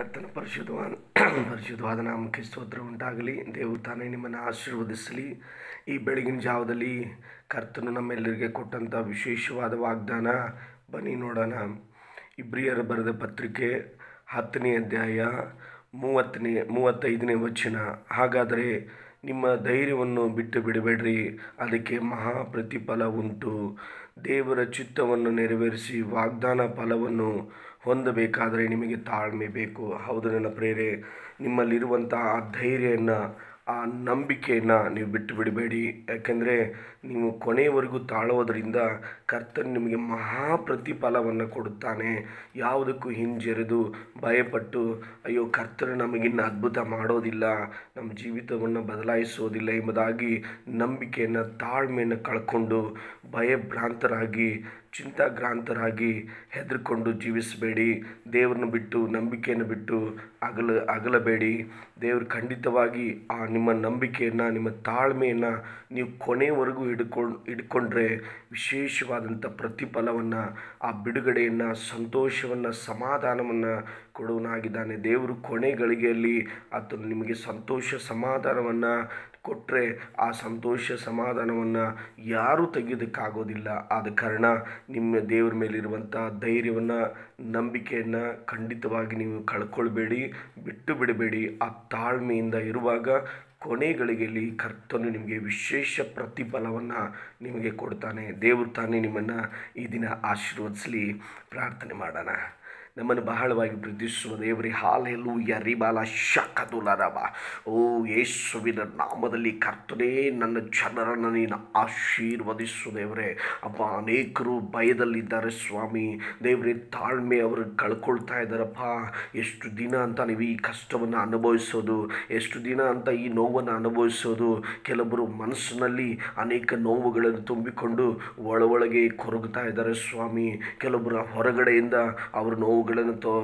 ಕರ್ತನ ಪರಿಶುದ್ಧವಾದ ಪರಿಶುದ್ಧವಾದ ನಾಮಕ್ಕೆ ಸ್ತೋತ್ರ ಉಂಟಾಗಲಿ ದೇವರು ತಾನೇ ನಿಮ್ಮನ್ನು ಆಶೀರ್ವದಿಸಲಿ ಈ ಬೆಳಗಿನ ಜಾವದಲ್ಲಿ ಕರ್ತನು ನಮ್ಮೆಲ್ಲರಿಗೆ ಕೊಟ್ಟಂಥ ವಿಶೇಷವಾದ ವಾಗ್ದಾನ ಬನ್ನಿ ನೋಡೋಣ ಇಬ್ರಿಯರ ಬರೆದ ಪತ್ರಿಕೆ ಹತ್ತನೇ ಅಧ್ಯಾಯ ಮೂವತ್ತನೇ ಮೂವತ್ತೈದನೇ ವಚನ ಹಾಗಾದರೆ ನಿಮ್ಮ ಧೈರ್ಯವನ್ನು ಬಿಟ್ಟು ಬಿಡಬೇಡ್ರಿ ಅದಕ್ಕೆ ಮಹಾ ಪ್ರತಿಫಲ ಉಂಟು ದೇವರ ಚಿತ್ತವನ್ನು ನೆರವೇರಿಸಿ ವಾಗ್ದಾನ ಫಲವನ್ನು ಹೊಂದಬೇಕಾದರೆ ನಿಮಗೆ ತಾಳ್ಮೆ ಬೇಕು ಹೌದು ನನ್ನ ಪ್ರೇರೆ ನಿಮ್ಮಲ್ಲಿರುವಂಥ ಆ ಧೈರ್ಯವನ್ನು ಆ ನಂಬಿಕೆಯನ್ನು ನೀವು ಬಿಟ್ಟು ಬಿಡಬೇಡಿ ಯಾಕೆಂದರೆ ನೀವು ಕೊನೆಯವರೆಗೂ ತಾಳುವುದರಿಂದ ಕರ್ತನು ನಿಮಗೆ ಮಹಾ ಪ್ರತಿಫಲವನ್ನು ಕೊಡುತ್ತಾನೆ ಯಾವುದಕ್ಕೂ ಹಿಂಜರಿದು ಭಯಪಟ್ಟು ಅಯ್ಯೋ ಕರ್ತನು ನಮಗಿನ್ನು ಅದ್ಭುತ ಮಾಡೋದಿಲ್ಲ ನಮ್ಮ ಜೀವಿತವನ್ನು ಬದಲಾಯಿಸೋದಿಲ್ಲ ಎಂಬುದಾಗಿ ನಂಬಿಕೆಯನ್ನು ತಾಳ್ಮೆಯನ್ನು ಕಳ್ಕೊಂಡು ಭಯಭ್ರಾಂತರಾಗಿ ಚಿಂತಾಗ್ರಾಂತರಾಗಿ ಹೆದರ್ಕೊಂಡು ಜೀವಿಸಬೇಡಿ ದೇವರನ್ನು ಬಿಟ್ಟು ನಂಬಿಕೆಯನ್ನು ಬಿಟ್ಟು ಅಗಲ ಅಗಲಬೇಡಿ ದೇವರು ಖಂಡಿತವಾಗಿ ಆ ನಿಮ್ಮ ನಂಬಿಕೆಯನ್ನು ನಿಮ್ಮ ತಾಳ್ಮೆಯನ್ನು ನೀವು ಕೊನೆಯವರೆಗೂ ಹಿಡ್ಕೊಂಡು ಹಿಡ್ಕೊಂಡ್ರೆ ವಿಶೇಷವಾದಂಥ ಪ್ರತಿಫಲವನ್ನು ಆ ಬಿಡುಗಡೆಯನ್ನು ಸಂತೋಷವನ್ನು ಸಮಾಧಾನವನ್ನು ಕೊಡುವನಾಗಿದ್ದಾನೆ ದೇವರು ಕೊನೆ ಗಳಿಗೆಯಲ್ಲಿ ಆತನು ನಿಮಗೆ ಸಂತೋಷ ಸಮಾಧಾನವನ್ನು ಕೊಟ್ಟರೆ ಆ ಸಂತೋಷ ಸಮಾಧಾನವನ್ನು ಯಾರೂ ತೆಗೆಯೋದಕ್ಕಾಗೋದಿಲ್ಲ ಆದ ಕಾರಣ ನಿಮ್ಮ ದೇವರ ಮೇಲಿರುವಂಥ ಧೈರ್ಯವನ್ನು ನಂಬಿಕೆಯನ್ನು ಖಂಡಿತವಾಗಿ ನೀವು ಕಳ್ಕೊಳ್ಬೇಡಿ ಬಿಟ್ಟು ಬಿಡಬೇಡಿ ಆ ತಾಳ್ಮೆಯಿಂದ ಇರುವಾಗ ಕೊನೆಗಳಿಗೆಯಲ್ಲಿ ಕರ್ತನು ನಿಮಗೆ ವಿಶೇಷ ಪ್ರತಿಫಲವನ್ನು ನಿಮಗೆ ಕೊಡ್ತಾನೆ ದೇವರು ತಾನೇ ನಿಮ್ಮನ್ನು ಈ ದಿನ ಆಶೀರ್ವದಿಸಲಿ ಪ್ರಾರ್ಥನೆ ಮಾಡೋಣ ನಮ್ಮನ್ನು ಬಹಳವಾಗಿ ಪ್ರೀತಿಸುವ ದೇವರೇ ಹಾಲೆಲ್ಲೂ ಯರಿಬಾಲ ಶಕದುಲರಬ ಓ ಯೇಸುವಿನ ನಾಮದಲ್ಲಿ ಕರ್ತನೇ ನನ್ನ ಜನರನ್ನು ನೀನು ಆಶೀರ್ವದಿಸು ದೇವರೇ ಅಪ್ಪ ಅನೇಕರು ಭಯದಲ್ಲಿದ್ದಾರೆ ಸ್ವಾಮಿ ದೇವರೇ ತಾಳ್ಮೆ ಅವರು ಕಳ್ಕೊಳ್ತಾ ಇದ್ದಾರಪ್ಪ ಎಷ್ಟು ದಿನ ಅಂತ ನೀವು ಈ ಕಷ್ಟವನ್ನು ಅನುಭವಿಸೋದು ಎಷ್ಟು ದಿನ ಅಂತ ಈ ನೋವನ್ನು ಅನುಭವಿಸೋದು ಕೆಲವರು ಮನಸ್ಸಿನಲ್ಲಿ ಅನೇಕ ನೋವುಗಳನ್ನು ತುಂಬಿಕೊಂಡು ಒಳ ಒಳಗೆ ಕೊರಗುತ್ತಾ ಇದ್ದಾರೆ ಸ್ವಾಮಿ ಕೆಲವೊಬ್ಬರು ಹೊರಗಡೆಯಿಂದ ಅವರು ನೋವುಗಳನ್ನು ತೋ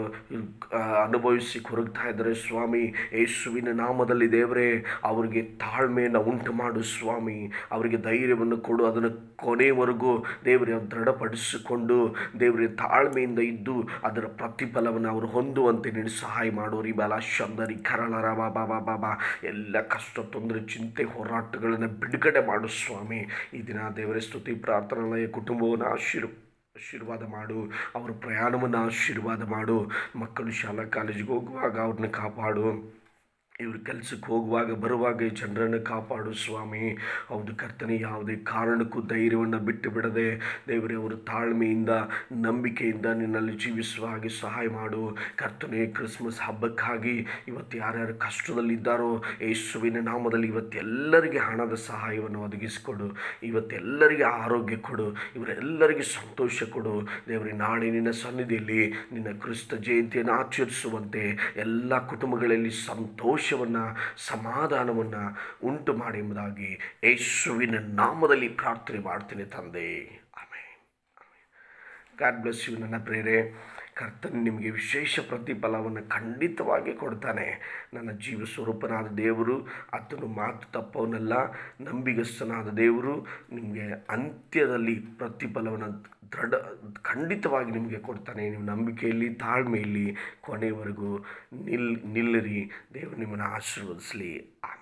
ಅನುಭವಿಸಿ ಕೊರಗ್ತಾ ಇದ್ದಾರೆ ಸ್ವಾಮಿ ಯೇಸುವಿನ ನಾಮದಲ್ಲಿ ದೇವರೇ ಅವರಿಗೆ ತಾಳ್ಮೆಯನ್ನು ಉಂಟು ಮಾಡು ಸ್ವಾಮಿ ಅವರಿಗೆ ಧೈರ್ಯವನ್ನು ಕೊಡು ಅದನ್ನು ಕೊನೆಯವರೆಗೂ ದೇವರೇ ದೃಢಪಡಿಸಿಕೊಂಡು ದೇವರೇ ತಾಳ್ಮೆಯಿಂದ ಇದ್ದು ಅದರ ಪ್ರತಿಫಲವನ್ನು ಅವರು ಹೊಂದುವಂತೆ ನೀನು ಸಹಾಯ ಮಾಡೋರಿ ಬಾಲ ಶಂದರಿ ಕರಳರ ಬಾಬಾ ಬಾಬಾ ಬಾ ಎಲ್ಲ ಕಷ್ಟ ತೊಂದರೆ ಚಿಂತೆ ಹೋರಾಟಗಳನ್ನು ಬಿಡುಗಡೆ ಮಾಡು ಸ್ವಾಮಿ ಈ ದಿನ ದೇವರೇ ಸ್ತುತಿ ಪ್ರಾರ್ಥನಾಲಯ ಕುಟುಂಬವನ್ನು ಆಶೀರ್ ಆಶೀರ್ವಾದ ಮಾಡು ಅವರ ಪ್ರಯಾಣವನ್ನು ಆಶೀರ್ವಾದ ಮಾಡು ಮಕ್ಕಳು ಶಾಲಾ ಕಾಲೇಜಿಗೆ ಹೋಗುವಾಗ ಅವ್ರನ್ನ ಕಾಪಾಡು ಇವ್ರ ಕೆಲಸಕ್ಕೆ ಹೋಗುವಾಗ ಬರುವಾಗ ಈ ಜನರನ್ನು ಕಾಪಾಡು ಸ್ವಾಮಿ ಹೌದು ಕರ್ತನೆ ಯಾವುದೇ ಕಾರಣಕ್ಕೂ ಧೈರ್ಯವನ್ನು ಬಿಟ್ಟು ಬಿಡದೆ ದೇವರೇ ಅವರು ತಾಳ್ಮೆಯಿಂದ ನಂಬಿಕೆಯಿಂದ ನಿನ್ನಲ್ಲಿ ಜೀವಿಸುವ ಹಾಗೆ ಸಹಾಯ ಮಾಡು ಕರ್ತನೆ ಕ್ರಿಸ್ಮಸ್ ಹಬ್ಬಕ್ಕಾಗಿ ಇವತ್ತು ಯಾರ್ಯಾರು ಕಷ್ಟದಲ್ಲಿದ್ದಾರೋ ಯೇಸುವಿನ ನಾಮದಲ್ಲಿ ಇವತ್ತೆಲ್ಲರಿಗೆ ಹಣದ ಸಹಾಯವನ್ನು ಒದಗಿಸಿಕೊಡು ಇವತ್ತೆಲ್ಲರಿಗೆ ಆರೋಗ್ಯ ಕೊಡು ಇವರೆಲ್ಲರಿಗೆ ಸಂತೋಷ ಕೊಡು ದೇವರೇ ನಾಳೆ ನಿನ್ನ ಸನ್ನಿಧಿಯಲ್ಲಿ ನಿನ್ನ ಕ್ರಿಸ್ತ ಜಯಂತಿಯನ್ನು ಆಚರಿಸುವಂತೆ ಎಲ್ಲ ಕುಟುಂಬಗಳಲ್ಲಿ ಸಂತೋಷ ಸಮಾಧಾನವನ್ನು ಉಂಟು ಮಾಡಿ ಎಂಬುದಾಗಿ ಯೇಸುವಿನ ನಾಮದಲ್ಲಿ ಪ್ರಾರ್ಥನೆ ಮಾಡ್ತೀನಿ ತಂದೆ ಆಮೇಲೆ ಗಾಡ್ ಬ್ಲೆಸ್ ಯು ನನ್ನ ಪ್ರೇರೆ ಕರ್ತನು ನಿಮಗೆ ವಿಶೇಷ ಪ್ರತಿಫಲವನ್ನು ಖಂಡಿತವಾಗಿ ಕೊಡ್ತಾನೆ ನನ್ನ ಜೀವ ಸ್ವರೂಪನಾದ ದೇವರು ಆತನು ಮಾತು ತಪ್ಪವನಲ್ಲ ನಂಬಿಗಸ್ತನಾದ ದೇವರು ನಿಮಗೆ ಅಂತ್ಯದಲ್ಲಿ ಪ್ರತಿಫಲವನ್ನು ದೃಢ ಖಂಡಿತವಾಗಿ ನಿಮಗೆ ಕೊಡ್ತಾನೆ ನೀವು ನಂಬಿಕೆಯಲ್ಲಿ ತಾಳ್ಮೆಯಲ್ಲಿ ಕೊನೆಯವರೆಗೂ ನಿಲ್ ನಿಲ್ಲಿರಿ ದೇವರು ನಿಮ್ಮನ್ನು ಆಶೀರ್ವದಿಸಲಿ ಆಮೇಲೆ